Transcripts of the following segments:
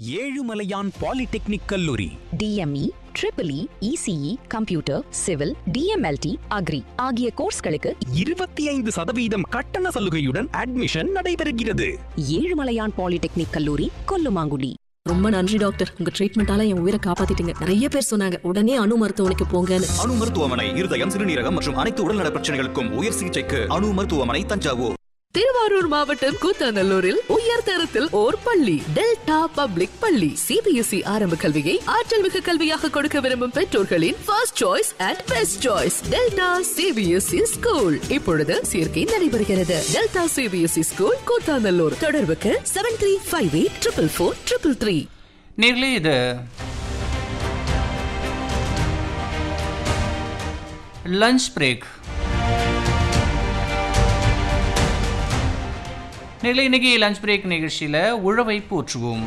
Ezhumalaiyan polytechnic கல்லூரி DME triple E ECE computer civil DMLT agri ஆகிய கோர்ஸ்களுக்கு இருபத்தி ஐந்து சதவீதம் கட்டண சலுகையுடன் அட்மிஷன் நடைபெறுகிறது ஏழுமலையான் பாலிடெக்னிக் கல்லூரி கொல்லுமாங்குடி ரொம்ப நன்றி டாக்டர் உங்க ட்ரீட்மெண்டால என் உயிரை காப்பாத்திட்டீங்க நிறைய பேர் சொன்னாங்க உடனே அணு மருத்துவமனைக்கு போங்கன்னு அணு மருத்துவமனை இருதயம் சிறுநீரகம் மற்றும் அனைத்து உடல்நல பிரச்சனைகளுக்கும் உயர் சிகிச்சைக்கு அணு மருத்துவமனை தஞ்சாவூர் திருவாரூர் மாவட்டம் கூத்தாநல்லூரில் உயர் தரத்தில் ஓர் பள்ளி டெல்டா பப்ளிக் பள்ளி சிபிஎஸ்இ ஆரம்ப கல்வியை ஆற்றல் மிகு கல்வியாக கொடுக்க விரும்பும் பெற்றோர்களின் first choice and best choice Delta CBSE school இப்பொழுது சேர்க்கை நடைபெறுகிறது டெல்டா சிபிஎஸ்இ ஸ்கூல் கூத்தாநல்லூர் தொடர்புக்கு seven three five eight triple four triple three நேர்களே இது லஞ்ச் பிரேக் நேர்களே இன்னைக்கு லஞ்ச் பிரேக் நிகழ்ச்சியில் உழவை போற்றுவோம்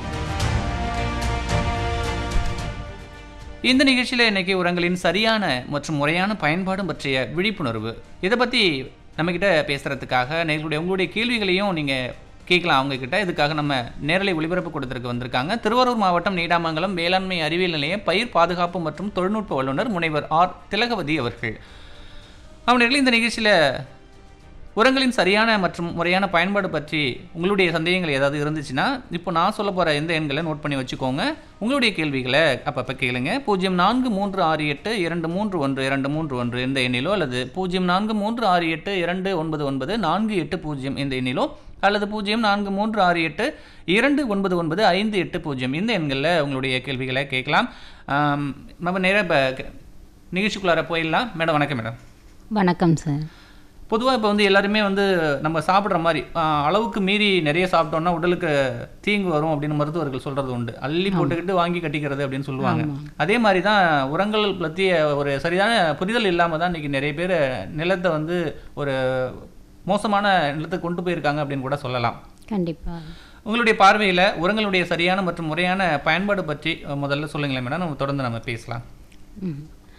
இந்த நிகழ்ச்சியில் இன்னைக்கு உரங்களின் சரியான மற்றும் முறையான பயன்பாடு பற்றிய விழிப்புணர்வு இதை பற்றி நம்மக்கிட்ட பேசுகிறதுக்காக நேர்களுடைய உங்களுடைய கேள்விகளையும் நீங்கள் கேட்கலாம் அவங்கக்கிட்ட இதுக்காக நம்ம நேரலை ஒளிபரப்பு கொடுத்துருக்கு வந்திருக்காங்க திருவாரூர் மாவட்டம் நீடாமங்கலம் வேளாண்மை அறிவியல் நிலைய பயிர் பாதுகாப்பு மற்றும் தொழில்நுட்ப வல்லுநர் முனைவர் ஆர் திலகவதி அவர்கள் அவர்கள் இந்த நிகழ்ச்சியில் உரங்களின் சரியான மற்றும் முறையான பயன்பாடு பற்றி உங்களுடைய சந்தேகங்கள் ஏதாவது இருந்துச்சுன்னா இப்போ நான் சொல்ல போகிற எந்த எண்களை நோட் பண்ணி வச்சுக்கோங்க உங்களுடைய கேள்விகளை அப்பப்போ கேளுங்க பூஜ்ஜியம் நான்கு மூன்று ஆறு எட்டு இரண்டு மூன்று ஒன்று இரண்டு மூன்று ஒன்று இந்த எண்ணிலோ அல்லது பூஜ்ஜியம் நான்கு மூன்று ஆறு எட்டு இரண்டு ஒன்பது ஒன்பது நான்கு எட்டு பூஜ்ஜியம் இந்த எண்ணிலோ அல்லது பூஜ்ஜியம் நான்கு மூன்று ஆறு எட்டு இரண்டு ஒன்பது ஒன்பது ஐந்து எட்டு பூஜ்ஜியம் இந்த எண்களில் உங்களுடைய கேள்விகளை கேட்கலாம் ஆம், நம்ம நேராக இப்போ நிகழ்ச்சிக்குள்ளார போயிடலாம் மேடம் வணக்கம் மேடம் வணக்கம் சார் பொதுவாக இப்போ வந்து எல்லாருமே வந்து நம்ம சாப்பிட்ற மாதிரி ஆஹ், அளவுக்கு மீறி நிறைய சாப்பிட்டோம்னா உடலுக்கு தீங்கு வரும் அப்படின்னு மருத்துவர்கள் சொல்றது உண்டு அள்ளி போட்டுக்கிட்டு வாங்கி கட்டிக்கிறது அப்படின்னு சொல்லுவாங்க அதே மாதிரி தான் உரங்கள் பற்றிய ஒரு சரியான புரிதல் இல்லாமல் தான் இன்னைக்கு நிறைய பேர் நிலத்தை வந்து ஒரு மோசமான நிலத்துக்கு கொண்டு போயிருக்காங்க அப்படின்னு கூட சொல்லலாம் கண்டிப்பா உங்களுடைய பார்வையில் உரங்களுடைய சரியான மற்றும் முறையான பயன்பாடு பற்றி அஹ், முதல்ல சொல்லுங்களேன் மேடம் நம்ம தொடர்ந்து நம்ம பேசலாம் ம்.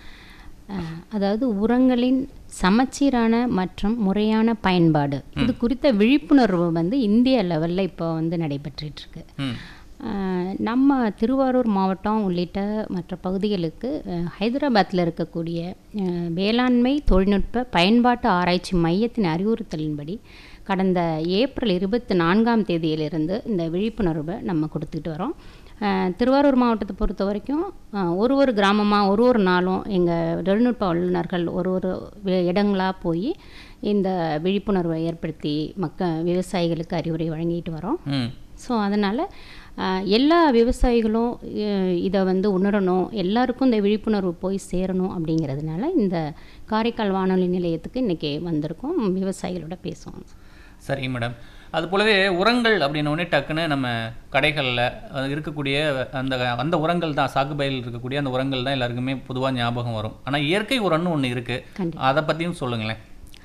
அஹ், அதாவது உரங்களின் சமச்சீரான மற்றும் முறையான பயன்பாடு இது குறித்த விழிப்புணர்வு வந்து இந்திய லெவலில் இப்போ வந்து நடைபெற்றுட்டு இருக்கு ம் அஹ், நம்ம திருவாரூர் மாவட்டம் உள்ளிட்ட மற்ற பகுதிகளுக்கு அஹ், ஹைதராபாத்தில் இருக்கக்கூடிய அஹ், வேளாண்மை தொழில்நுட்ப பயன்பாட்டு ஆராய்ச்சி மையத்தின் அறிவுறுத்தலின்படி கடந்த ஏப்ரல் இருபத்தி நான்காம் தேதியிலிருந்து இந்த விழிப்புணர்வை நம்ம கொடுத்துட்டு வரோம் அஹ், திருவாரூர் மாவட்டத்தை பொறுத்த வரைக்கும் அஹ், ஒரு ஒரு கிராமமாக ஒரு ஒரு நாளும் எங்கள் தொழில்நுட்ப வல்லுநர்கள் ஒரு ஒரு வி- இடங்களா போய் இந்த விழிப்புணர்வை ஏற்படுத்தி மக்க விவசாயிகளுக்கு அறிவுரை வழங்கிட்டு வரோம் ம் ஸோ அதனால் எல்லா விவசாயிகளும் அஹ், இதை வந்து உணரணும் எல்லாருக்கும் இந்த விழிப்புணர்வு போய் சேரணும் அப்படிங்கிறதுனால இந்த காரைக்கால் வானொலி நிலையத்துக்கு இன்றைக்கி வந்திருக்கோம் விவசாயிகளோட பேசுவோம் சரிங்க மேடம் அது போலவே உரங்கள் அப்படின்ன உடனே டக்குன்னு நம்ம கடைகளில் இருக்கக்கூடிய அந்த அந்த உரங்கள் தான் சாகுபையில் இருக்கக்கூடிய அந்த உரங்கள் தான் எல்லாருக்குமே பொதுவாக ஞாபகம் வரும் ஆனால் இயற்கை உரம்னு ஒன்று இருக்குது கண்டிப்பா. அதை பற்றியும் சொல்லுங்களேன்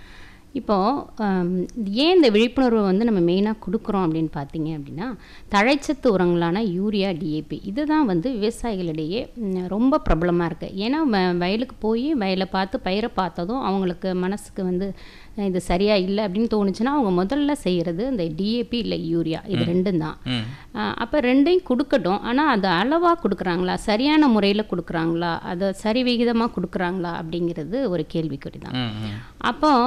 இப்போது ஏன் இந்த விழிப்புணர்வை வந்து நம்ம மெயினாக கொடுக்குறோம் அப்படின்னு பார்த்தீங்க அப்படின்னா தழைச்சத்து உரங்களான யூரியா டிஏபி இதுதான் வந்து விவசாயிகளிடையே ம், ரொம்ப பிரபலமாக இருக்குது ஏன்னா வ- வயலுக்கு போய் வயலை பார்த்து பயிரை பார்த்ததும் அவங்களுக்கு மனசுக்கு வந்து அஹ், இது சரியாக இல்லை அப்படின்னு தோணுச்சுன்னா அவங்க முதல்ல செய்கிறது இந்த டிஏபி இல்லை யூரியா இது ரெண்டும் தான் ம் அப்போ ரெண்டையும் கொடுக்கட்டும் ஆனால் அது அளவாக கொடுக்குறாங்களா சரியான முறையில் கொடுக்குறாங்களா அதை சரி விகிதமாக கொடுக்குறாங்களா அப்படிங்கிறது ஒரு கேள்விக்குறி தான் ம் ம் அப்போ